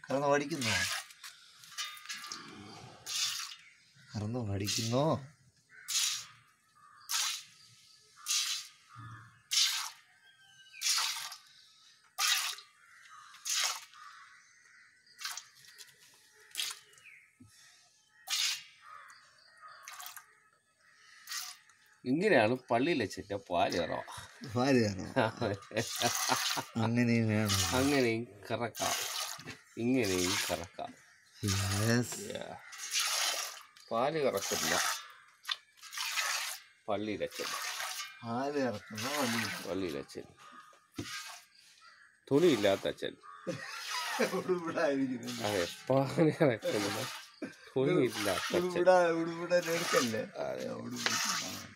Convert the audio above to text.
കറന്ന് പഠിക്കുന്നോ കറന്ന് പഠിക്കുന്നോ ഇങ്ങനെയാണ് പള്ളിയിൽ വെച്ചിട്ട് പാല് കറവ പാല് കയറണം അങ്ങനെയും വേണം അങ്ങനെയും കറക്കാം ഇങ്ങനെയും കറക്കാം യെസ് Yeah. പാല് കറക്കില്ല പള്ളിയിലച്ഛൻ പാല് കറക്കുന്ന വണ്ടി പള്ളിയിലച്ഛൻ തുണിയില്ലാത്ത അച്ഛൻ ഇവിടെ ആയിരിക്കുന്നു അതെ പാല് കറക്കുന്നത് തുണിയില്ലാത്ത അച്ഛൻ ഇവിടെ ഇവിടെ എടുക്കല്ലേ അതെ അവിടെ